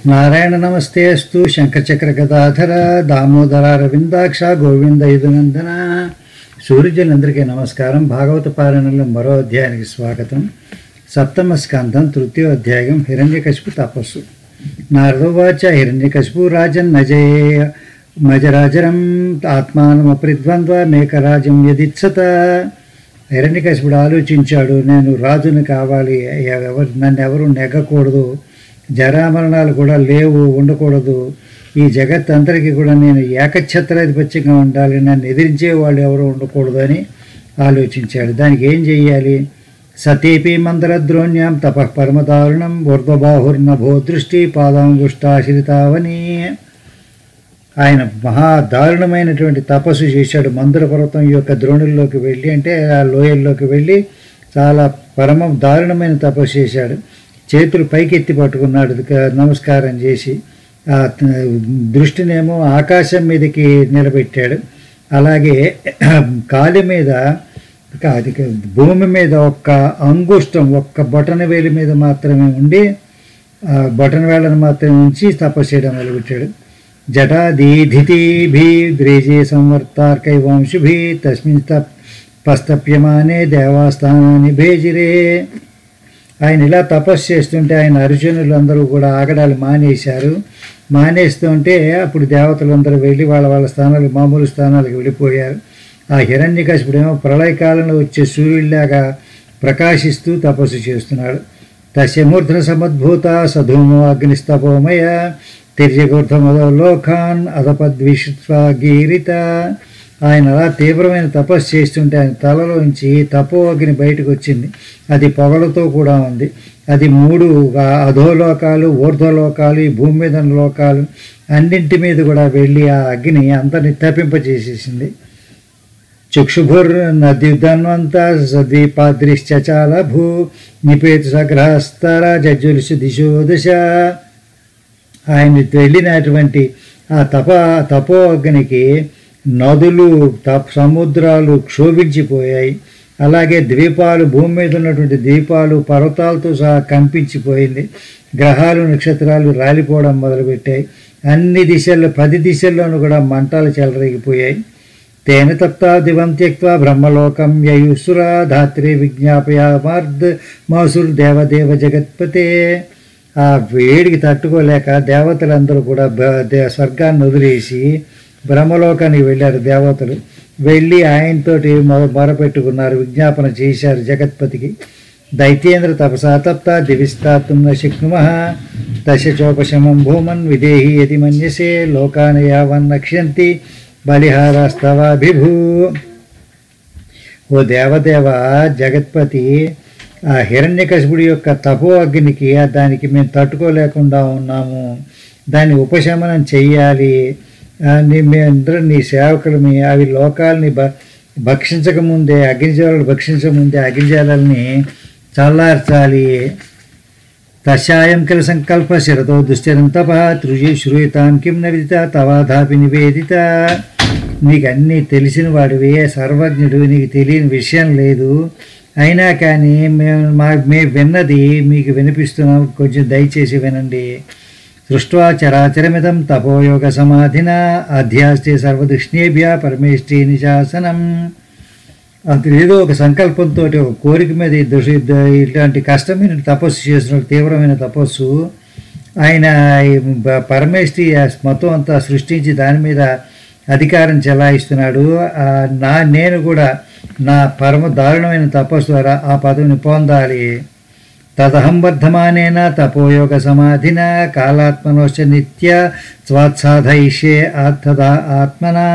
నారాయణ నమస్తే అస్తు శంఖచక్ర గదాధర దామోదర రవిందాక్ష గోవింద యుధనందన సూర్యులందరికీ నమస్కారం భాగవత పారాయణంలో మరో అధ్యాయానికి స్వాగతం సప్తమ స్కంధం తృతీయ అధ్యాయం హిరణ్యకశిపు తపస్సు నారదోవాచ హిరణ్యకశిపు రాజన్ నజయ మజరాజరం ఆత్మానమపరిద్వంద్వ మేకరాజం యదిత్సత హిరణ్యకశిపుడు ఆలోచించాడు నేను రాజుని కావాలి ఎవరు నన్ను ఎవరు నెగ్గకూడదు జరామరణాలు కూడా లేవు ఉండకూడదు ఈ జగత్ అంతరికి కూడా నేను ఏకఛత్రాధిపత్యంగా ఉండాలి నన్ను ఎదిరించే వాళ్ళు ఎవరు ఉండకూడదు అని ఆలోచించాడు దానికి ఏం చెయ్యాలి సతీపి మందరద్రోణ్యాం తప పరమదారుణం ఊర్ధ్వబాహుర్నభో దృష్టి పాదాంగుష్టాశ్రితావని ఆయన మహా దారుణమైనటువంటి తపస్సు చేశాడు మందుర పర్వతం యొక్క ద్రోణుల్లోకి వెళ్ళి అంటే ఆ లోయల్లోకి వెళ్ళి చాలా పరమ దారుణమైన తపస్సు చేశాడు చేతులు పైకి ఎత్తి పట్టుకున్నాడు క- నమస్కారం చేసి ఆ త- దృష్టినేమో ఆకాశం మీదకి నిలబెట్టాడు అలాగే కాలి మీద క- అది క- భూమి మీద ఒక్క అంగుష్టం ఒక్క బొటన వేలి మీద మాత్రమే ఉండి ఆ బొటన వేళ్ళను మాత్రమే ఉంచి తపస్సు చేయడం మొదలుపెట్టాడు జటాదీధితిభి ద్రేజే సంవర్తార్కై వంశుభి తస్మిన్ తప్ పస్తప్యమానే దేవాస్థానాన్ని భేజిరే ఆయన ఇలా తపస్సు చేస్తుంటే ఆయన అర్జునులు అందరూ కూడా ఆగడాలు మానేశారు మానేస్తుంటే అప్పుడు దేవతలందరూ వెళ్ళి వాళ్ళ వాళ్ళ స్థానాలకు మామూలు స్థానాలకు వెళ్ళిపోయారు ఆ హిరణ్యకశిపుడేమో ప్రళయకాలంలో వచ్చే సూర్యుడిలాగా ప్రకాశిస్తూ తపస్సు చేస్తున్నాడు తస్యమూర్ధన సమద్భూత సధూమో అగ్నిస్తపోమయ తిర్యగూర్ధమదో లోకాన్ అదపద్విశ్వగీరిత ఆయన అలా తీవ్రమైన తపస్సు చేస్తుంటే ఆయన తలలోంచి తపో అగ్ని బయటకు వచ్చింది అది పొగలతో కూడా ఉంది అది మూడు ఆ అధోలోకాలు ఊర్ధ్వలోకాలు ఈ భూమి మీద ఉన్న లోకాలు అన్నింటి మీద కూడా వెళ్ళి ఆ అగ్ని అందరిని తప్పింపజేసేసింది చక్షుభుర్ నద్యుధన్వంత సద్వీపాద్రిశ్చచాల భూ నిపేతు సగ్రహస్తర జజ్జులుసు దిశో దశ ఆయన వెళ్ళినటువంటి ఆ తప తపో అగ్నికి నదులు తప సముద్రాలు క్షోభించిపోయాయి అలాగే ద్వీపాలు భూమి మీద ఉన్నటువంటి ద్వీపాలు పర్వతాలతో సహా కంపించిపోయింది గ్రహాలు నక్షత్రాలు రాలిపోవడం మొదలుపెట్టాయి అన్ని దిశల్లో పది దిశల్లోనూ కూడా మంటలు చెలరేగిపోయాయి తేన తప్తా దివం త్యక్వా బ్రహ్మలోకం యయుసుర ధాత్రి విజ్ఞాపయామార్ద్ మాసుర్ దేవదేవ జగత్పతే ఆ వేడికి తట్టుకోలేక దేవతలందరూ కూడా బ- దే- స్వర్గాన్ని వదిలేసి బ్రహ్మలోకానికి వెళ్ళారు దేవతలు వెళ్ళి ఆయనతోటి మొ మొరపెట్టుకున్నారు విజ్ఞాపన చేశారు జగత్పతికి దైత్యేంద్ర తపసా తప్త దివిస్తాత్తుం న శక్నుమ దశచోపశమం భూమన్ విదేహి యతి మన్యసే లోకాన యావన్నక్ష్యంతి బలిహారస్తవాభిభూ ఓ దేవదేవ జగత్పతి ఆ హిరణ్యకశిపుడి యొక్క తపో అగ్నికి ఆ దానికి మేము తట్టుకోలేకుండా ఉన్నాము దాన్ని ఉపశమనం చెయ్యాలి ఆ, నీ మేమందరం నీ సేవకులమి అవి లోకాలని భ భక్షించకముందే అగ్నిజాలను భక్షించకముందే అగ్నిజాలని చల్లార్చాలి తస్యాయం కిల సంకల్ప శరతో దుశ్చరం తప తృజి శ్రూయతాం కిం నవిదిత తవాధాపి నివేదిత నీకు అన్నీ తెలిసిన వాడివి సర్వజ్ఞుడు నీకు తెలియని విషయం లేదు అయినా కానీ మేము మా మేము విన్నది మీకు వినిపిస్తున్నాం కొంచెం దయచేసి వినండి సృష్ట్వా చరాచరమిదం తపోయోగ సమాధిన అధ్యాస్తే సర్వదృష్ణేభ్య పరమేష్ఠి నిశాసనం అతను ఏదో ఒక సంకల్పంతో ఒక కోరిక మీద ఈ దుష ఇట్లాంటి కష్టమైన తపస్సు చేసిన తీవ్రమైన తపస్సు ఆయన ఈ బ- పరమేష్ఠి ఆ మొత్తం అంతా సృష్టించి దాని మీద అధికారం చెలాయిస్తున్నాడు ఆ నా నేను కూడా నా పరమ దారుణమైన తపస్సు ద్వారా ఆ పదవిని పొందాలి తదహం వర్ధమానేన తపోయోగ సమాధిన కాలాత్మనోశ్చ నిత్య స్వాత్సాధయిష్యే ఆత్మదా ఆత్మనా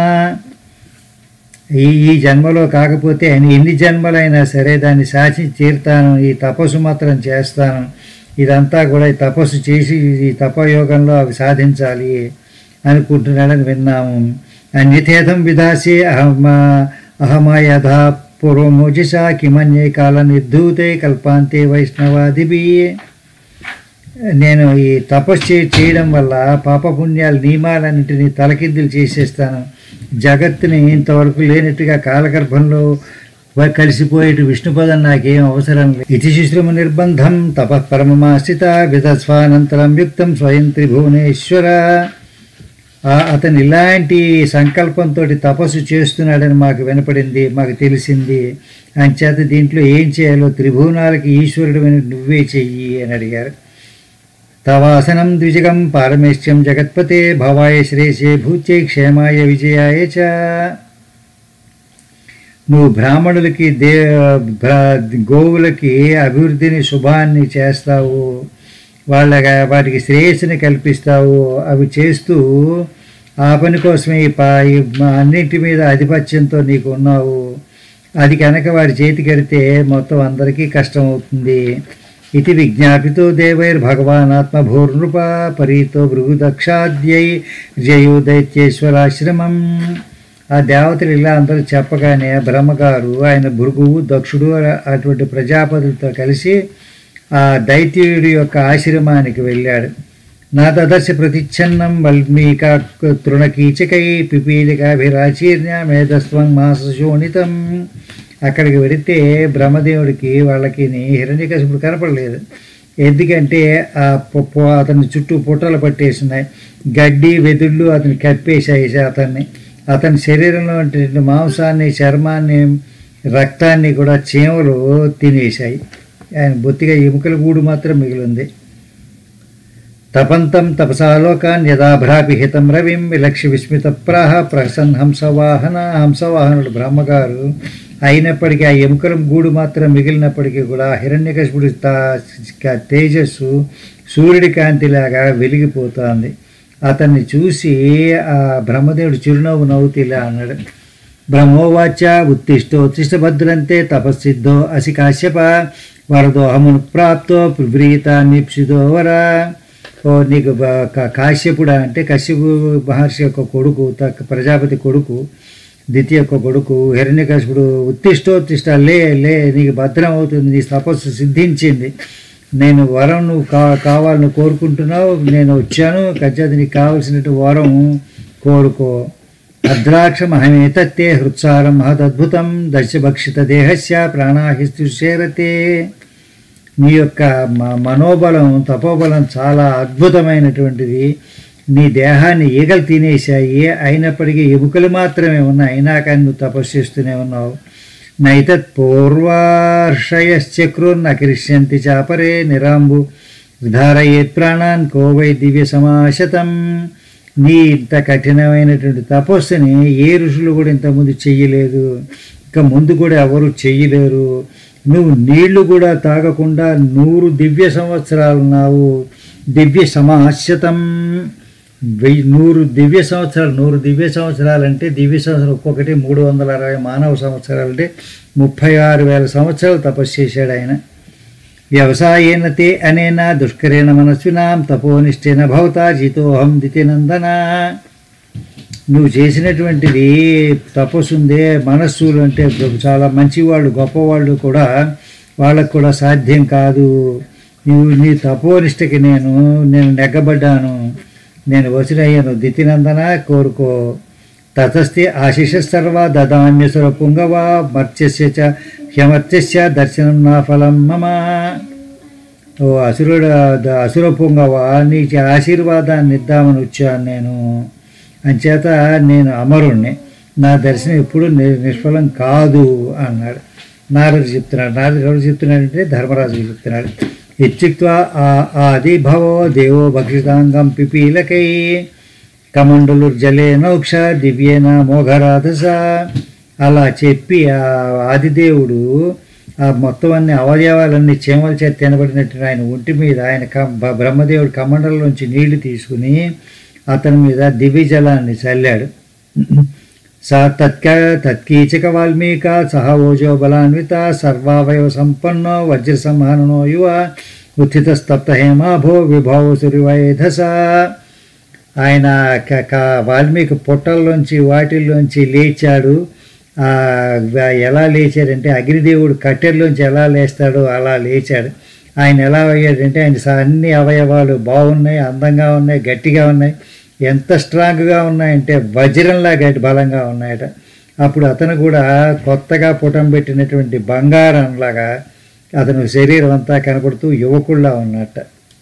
ఈ ఈ జన్మలో కాకపోతే అని ఎన్ని జన్మలైనా సరే దాన్ని శాసించి తీరుతాను ఈ తపస్సు మాత్రం చేస్తాను ఇదంతా కూడా ఈ తపస్సు చేసి ఈ తపయోగంలో అవి సాధించాలి అనుకుంటున్నాడని విన్నాము అన్యథేదం విధాసి అహమ అహమా యథా పూర్వమోజసా కిమన్యే కాల నిర్ధూతే కల్పాంతే వైష్ణవాదిభి నేను ఈ తపస్సు చే- చేయడం వల్ల పాపపుణ్యాల నియమాలన్నింటినీ తలకిందులు చేసేస్తాను జగత్తుని ఇంతవరకు లేనట్టుగా కాలగర్భంలో వా- కలిసిపోయేటి విష్ణుపదం నాకేం అవసరం లేదు ఇతి శుశ్రమ నిర్బంధం తపః పరమమాశ్రిత విధస్వానంతరం యుక్తం స్వయం త్రిభువనేశ్వర ఆ- అతను ఇలాంటి సంకల్పంతో తపస్సు చేస్తున్నాడని మాకు వినపడింది మాకు తెలిసింది అంచేత దీంట్లో ఏం చేయాలో త్రిభువనాలకి ఈశ్వరుడు నువ్వే చెయ్యి అని అడిగారు తవాసనం ద్విజగం పారమేశ్యం జగత్పతే భవాయ శ్రేషే భూత్యై క్షేమాయ విజయాయ చ నువ్వు బ్రాహ్మణులకి దే బ్రా- గోవులకి అభివృద్ధిని శుభాన్ని చేస్తావు వాళ్ళ వాటికి శ్రేయస్సుని కల్పిస్తావు అవి చేస్తూ ఆ పని కోసమే ఈ పా ఈ మా- అన్నింటి మీద ఆధిపత్యంతో నీకు ఉన్నావు అది కనుక వాడి చేతి కడితే మొత్తం అందరికీ కష్టం అవుతుంది ఇది విజ్ఞాపితో దేవైర్ భగవాన్ ఆత్మభూర్నృప పరీతో భృగుదక్షాద్యై జయో దైత్యేశ్వరాశ్రమం ఆ దేవతలు ఇలా అందరూ చెప్పగానే బ్రహ్మగారు ఆయన భృగువు దక్షుడు అటువంటి ప్రజాపతులతో కలిసి ఆ దైత్యుడి యొక్క ఆశ్రమానికి వెళ్ళాడు నా దదర్శ ప్రతిచ్ఛన్నం వల్మీక తృణకీచకై పిపీలికాభిరాచీర్ణ మేధస్వం మాసశోణితం అక్కడికి వెడితే బ్రహ్మదేవుడికి వాళ్ళకి హిరణ్యకశిపుడు కనపడలేదు ఎందుకంటే ఆ పొ- పొ- అతని చుట్టూ పుట్టలు పట్టేసినాయి గడ్డి వెదుళ్ళు అతన్ని కప్పేశాయి అతన్ని అతని శరీరంలో ఉండే మాంసాన్ని చర్మాన్ని రక్తాన్ని కూడా చీమలు తినేశాయి ఆయన బొత్తిగా ఎముకల గూడు మాత్రం మిగిలింది తపంతం తపసాలోకాన్ యథాభ్రాపి హితం రవిం విలక్ష్య విస్మిత ప్రాహ ప్రసన్ హంసవాహన హంసవాహనుడు బ్రహ్మగారు అయినప్పటికీ ఆ ఎముకల గూడు మాత్రం మిగిలినప్పటికీ కూడా హిరణ్యకశిపుడి తా- తేజస్సు సూర్యుడి కాంతిలాగా వెలిగిపోతోంది అతన్ని చూసి ఆ బ్రహ్మదేవుడు చిరునవ్వు నవ్వుతూ ఇలా అన్నాడు బ్రహ్మోవాచ ఉత్తిష్టో ఉత్తిష్ట భద్రంతే తపస్సిద్ధో అసి కాశ్యప వరదో అహమును ప్రాప్తో వివ్రీత నిప్సిదో వర ఓ నీకు బ- కా- కాశ్యపుడా అంటే కశ్యపు మహర్షి యొక్క కొడుకు త- ప్రజాపతి కొడుకు ద్వితీయ యొక్క కొడుకు హిరణ్యకశిపుడు ఉత్తిష్టోత్తిష్ట లే లే నీకు భద్రం అవుతుంది నీ తపస్సు సిద్ధించింది నేను వరం నువ్వు కా కావాలని కోరుకుంటున్నావు నేను వచ్చాను కచ్చాది నీకు కావలసినట్టు వరం కోరుకో అద్రాక్షమహమేతత్తే హృత్సారం మహదద్భుతం దశభక్షిత దేహస్య ప్రాణాహిస్తుషేరతే నీ యొక్క మ- మనోబలం తపోబలం చాలా అద్భుతమైనటువంటిది నీ దేహాన్ని ఈగలు తినేశాయి అయినప్పటికీ ఎముకలు మాత్రమే ఉన్నాయి అయినా కానీ నువ్వు తపస్సు చేస్తూనే ఉన్నావు నైతత్ పూర్వార్షయశ్చక్రుర్నకరిష్యంతి చాపరే నిరాంబు ధారయేత్ ప్రాణాన్ కోవై దివ్య సమాశతం నీ ఇంత కఠినమైనటువంటి తపస్సుని ఏ ఋషులు కూడా ఇంతకుముందు చెయ్యలేదు ఇంకా ముందు కూడా ఎవరు చెయ్యలేరు నువ్వు నీళ్లు కూడా తాగకుండా నూరు దివ్య సంవత్సరాలు ఉన్నావు దివ్య సమాశ్యతం వెయ్యి నూరు దివ్య సంవత్సరాలు నూరు దివ్య సంవత్సరాలు అంటే దివ్య సంవత్సరం ఒక్కొక్కటి మూడు వందల అరవై మానవ సంవత్సరాలు అంటే ముప్పై ఆరు వేల సంవత్సరాలు తపస్సు చేశాడు ఆయన వ్యవసాయేన తే అనేన దుష్కరేణ మనస్వినాం తపోనిష్టేన భవతా జితోహం దితినందన నువ్వు చేసినటువంటిది తపస్సు ఉందే మనస్సులు అంటే చాలా మంచివాళ్ళు గొప్పవాళ్ళు కూడా వాళ్ళకు కూడా సాధ్యం కాదు నువ్వు నీ తపోనిష్టకి నేను నేను నెగ్గబడ్డాను నేను వసిరయ్యాను దితినందన కోరుకో తతస్థి ఆశిష సర్వ దదామ్యసుర పుంగవ మర్త్యస్య చ హ్యమర్త్యస్య దర్శనం నా ఫలం మమ ఓ అసురుడు ద- అసుర పొంగవ నీకు ఆశీర్వాదాన్ని ఇద్దామని వచ్చాను నేను అంచేత నేను అమరుణ్ణి నా దర్శనం ఎప్పుడు ని- నిష్ఫలం కాదు అన్నాడు నారదు చెప్తున్నాడు నారదు ఎవరు చెప్తున్నాడంటే ధర్మరాజుకి చెప్తున్నాడు ఇత్యుక్త్వా ఆ ఆది భవో దేవో భక్షితాంగం పిపీలకై కమండలు జలేనోక్ష దివ్యేన మోఘరాధస అలా చెప్పి ఆ ఆదిదేవుడు ఆ మొత్తం అన్ని అవయవాలన్నీ చీమల చేత తినబడినట్టు ఆయన ఒంటి మీద ఆయన కం- బ- బ్రహ్మదేవుడు కమండలంలోంచి నీళ్లు తీసుకుని అతని మీద దివ్య జలాన్ని చల్లాడు స తత్క తత్కీచక వాల్మీక సహ ఓజో బలాన్విత సర్వావయవ సంపన్నో వజ్ర సంహరణో యువ ఉత్థితస్తప్త హేమాభో విభావ సురివైధస ఆయన క- క- వాల్మీకి పుట్టల్లోంచి వాటిల్లోంచి లేచాడు ఆ, వ- ఎలా లేచాడంటే అగ్నిదేవుడు కట్టెల్లోంచి ఎలా లేస్తాడో అలా లేచాడు ఆయన ఎలా అయ్యాడంటే ఆయన స- అన్ని అవయవాలు బాగున్నాయి అందంగా ఉన్నాయి గట్టిగా ఉన్నాయి ఎంత స్ట్రాంగ్గా ఉన్నాయంటే వజ్రంలా గట్టి బలంగా ఉన్నాయట అప్పుడు అతను కూడా కొత్తగా పుటం పెట్టినటువంటి బంగారంలాగా అతను శరీరం అంతా కనపడుతూ యువకుల్లా ఉన్నట్ట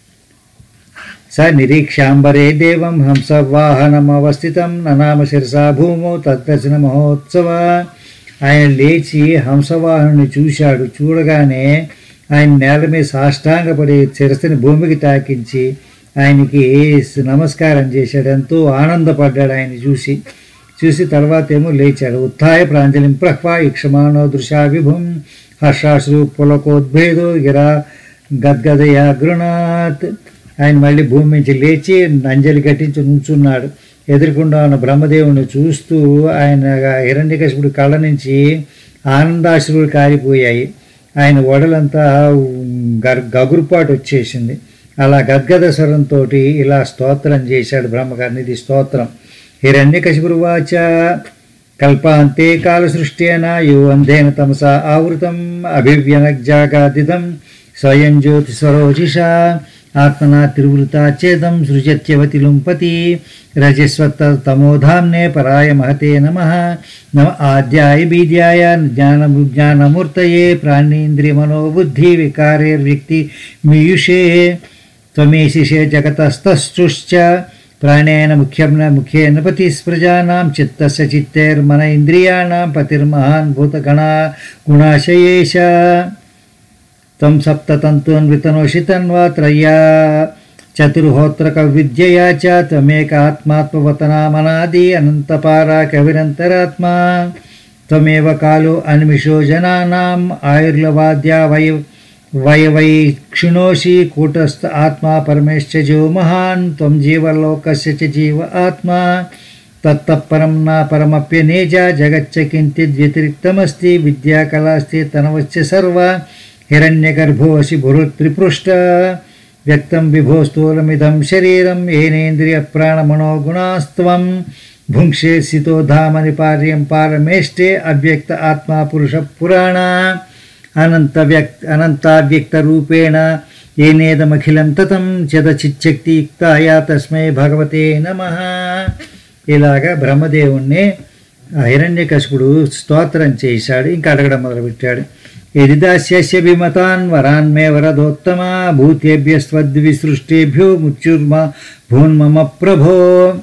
స నిరీక్షాంబరే దేవం హంసవాహనమవస్థితం ననామ శిరసా భూమో తద్దర్శన మహోత్సవ ఆయన లేచి హంసవాహనుని చూశాడు చూడగానే ఆయన నేల మీద సాష్టాంగపడి శిరస్సుని భూమికి తాకించి ఆయనకి నమస్కారం చేశాడు ఎంతో ఆనందపడ్డాడు ఆయన చూసి చూసి తర్వాత ఏమో లేచాడు ఉత్థాయ ప్రాంజలిం ప్రహ్వా ఇక్షమానో దృశా విభుం హర్షాశ్రు పులకోద్భేదో గిరా గద్గదయా గృణాత్ ఆయన మళ్ళీ భూమి నుంచి లేచి అంజలి కట్టించి నుంచున్నాడు ఎదురుకుండా ఉన్న బ్రహ్మదేవుని చూస్తూ ఆయన హిరణ్యకశిపుడి కళ్ళ నుంచి ఆనందాశ్రువులు కారిపోయాయి ఆయన ఒడలంతా గర్ గగురుపాటు వచ్చేసింది అలా గద్గద స్వరంతో ఇలా స్తోత్రం చేశాడు బ్రహ్మగారిని ఇది స్తోత్రం హిరణ్యకశిపురువాచ కల్పాంతే కాలసృష్ట్యేన యో అంధేన తమసా ఆవృతం అభివ్యనగ్జాగాదిదం స్వయం జ్యోతిస్వరోజిషా ఆత్మనా త్రివృతాచ్ఛేదం సృజత్యవతి లుంపతి రజస్వత్త తమోధామ్నే పరాయ మహతే నమ నమ ఆద్యాయ బీద్యాయ జ్ఞాన జ్ఞానమూర్తయే ప్రాణేంద్రియ మనోబుద్ధి వికారేర్వ్యక్తి మీయుషే త్వమేశిషే జగతస్తశ్చుశ్చ ప్రాణేన ముఖ్యం ముఖ్యేన పతి స్ప్రజానాం చిత్తస్య చిత్తేర్మన ఇంద్రియాణం పతిర్మహాన్ భూతగణా గుణాశయేష త్వం సప్తతంతున్వితనోషి తన్వా త్రయ్యా చతుర్హోత్రక విద్యయా చ త్వమేక ఆత్మాత్మవతనామనాది అనంతపారా కవిరంతరాత్మా త్వమేవ కాలో అనిమిషో జనానాం ఆయుర్లవాద్యా వై వయవై క్షిణోషి కూటస్థ ఆత్మా పరమేశ్చజో మహాన్ త్వం జీవలోకస్య చ జీవ ఆత్మా తత్తపరం నా పరమప్యనేజ జగచ్చ కించిద్ వ్యతిరిక్తమస్తి విద్యాకళాస్తి తనవచ్చ సర్వ హిరణ్యగర్భోసి భురుత్రిపృష్ట వ్యక్తం విభో స్థూలమిదం శరీరం ఏనేంద్రియ ప్రాణమనోగుణాస్త్వం భుంక్షే సితో ధామని పార్యం పారమేష్టే అవ్యక్త ఆత్మా పురుష పురాణ అనంత వ్యక్త అనంతావ్యక్త రూపేణ ఏనేదమఖిలం తతం చదచిచ్చక్తియుక్తాయ తస్మై భగవతే నమ ఇలాగా బ్రహ్మదేవుణ్ణి హిరణ్యకశిపుడు స్తోత్రం చేశాడు ఇంకా అడగడం మొదలుపెట్టాడు యదిదాస్యస్య విమతాన్ వరాన్ మే వరదోత్తమ భూతేభ్యస్వద్విసృష్టేభ్యో ముచ్యుర్మ భూన్మమ ప్రభో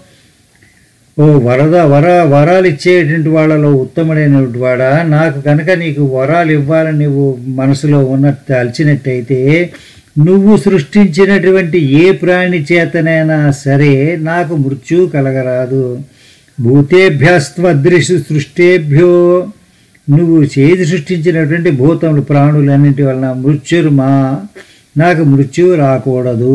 ఓ వరద వర వరాలు ఇచ్చేటువంటి వాళ్ళలో ఉత్తముడైనటువంటి వాడా నాకు కనుక నీకు వరాలు ఇవ్వాలని నువ్వు మనసులో ఉన్నట్టు తలిచినట్టయితే నువ్వు సృష్టించినటువంటి ఏ ప్రాణి చేతనైనా సరే నాకు మృత్యు కలగరాదు భూతేభ్యస్త్వదృశు సృష్టేభ్యో నువ్వు చేతి సృష్టించినటువంటి భూతములు ప్రాణులన్నింటి వలన మృత్యుర్మా నాకు మృత్యువు రాకూడదు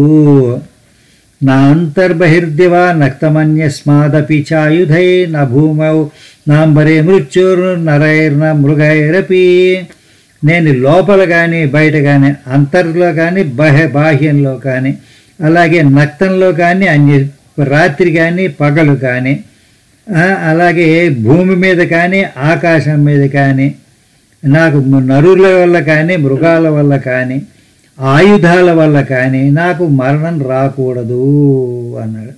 నా అంతర్బహిర్దివా నక్తమన్యస్మాదపి చాయుధై నా భూమౌ నాంబరే మృత్యుర్ నరైర్న మృగైరపి నేను లోపల కానీ బయట కానీ అంతర్లో కానీ బహ బాహ్యంలో కానీ అలాగే నక్తంలో కానీ అన్య రాత్రి కానీ పగలు కానీ ఆ, అలాగే భూమి మీద కానీ ఆకాశం మీద కానీ నాకు నరుల వల్ల కానీ మృగాల వల్ల కానీ ఆయుధాల వల్ల కానీ నాకు మరణం రాకూడదు అన్నాడు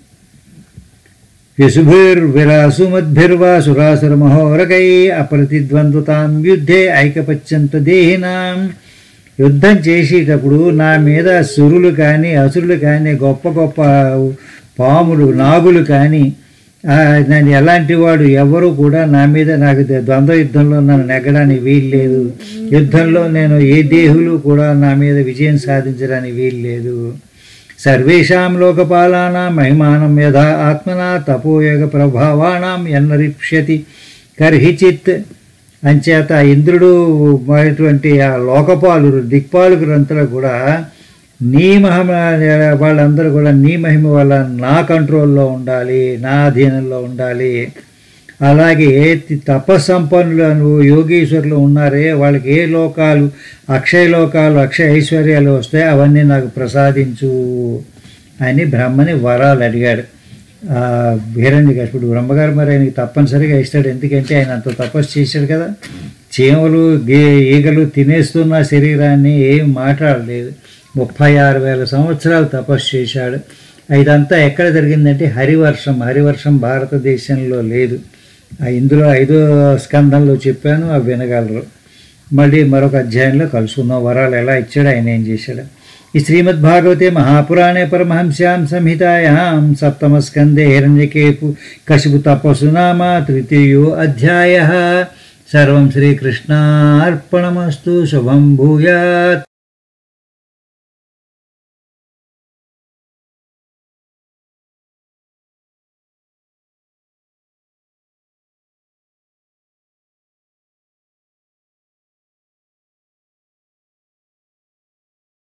యశుభిర్విరాసుమద్భిర్వా సురాసుర మహోరకై అప్రతిద్వంద్వతాం యుద్ధే ఐకపత్యంత దేహినాం యుద్ధం చేసేటప్పుడు నా మీద సురులు కానీ అసురులు కానీ గొప్ప గొప్ప పాములు నాగులు కానీ ఆ, నేను ఎలాంటి వాడు ఎవరు కూడా నా మీద నాకు ద- ద్వంద్వ యుద్ధంలో నన్ను నెగ్గడానికి వీలు లేదు యుద్ధంలో నేను ఏ దేహులు కూడా నా మీద విజయం సాధించడానికి వీలు లేదు సర్వేషాం లోకపాలానాం మహిమానం యథా ఆత్మనా తపోయోగ ప్రభావానాం ఎన్నరిప్ష్యతి కర్హిచిత్ అంచేత ఇంద్రుడు అటువంటి ఆ లోకపాలురు దిక్పాలకులంతా కూడా నీ మహిమ వాళ్ళందరూ కూడా నీ మహిమ వల్ల నా కంట్రోల్లో ఉండాలి నా అధీనంలో ఉండాలి అలాగే తి- తపస్సంపన్నులు నువ్వు యోగీశ్వరులు ఉన్నారే వాళ్ళకి ఏ లోకాలు అక్షయ లోకాలు అక్షయ ఐశ్వర్యాలు వస్తాయి అవన్నీ నాకు ప్రసాదించు అని బ్రహ్మని వరాలు అడిగాడు ఆ, హిరణ్యకశిపుడు బ్రహ్మగారు మరి ఆయనకి తప్పనిసరిగా ఇస్తాడు ఎందుకంటే ఆయన అంత తపస్సు చేశాడు కదా చీమలు గే ఈగలు తినేస్తున్న శరీరాన్ని ఏం మాట్లాడలేదు ముప్పై ఆరు వేల సంవత్సరాలు తపస్సు చేశాడు ఇదంతా ఎక్కడ జరిగిందంటే హరివర్షం హరివర్షం భారతదేశంలో లేదు ఆ ఇందులో ఐదో స్కందంలో చెప్పాను అవి వినగలరు మళ్ళీ మరొక అధ్యాయంలో కలుసుకుందాం వరాలు ఎలా ఇచ్చాడు ఆయన ఏం చేశాడు ఈ శ్రీమద్ భాగవతే మహాపురాణే పరమహంస్యాం సంహితాయాం సప్తమ స్కందే హిరణ్యకేపు కశిపు తపస్సు నామ తృతీయో అధ్యాయ సర్వం శ్రీకృష్ణార్పణమస్తు శుభం భూయాత్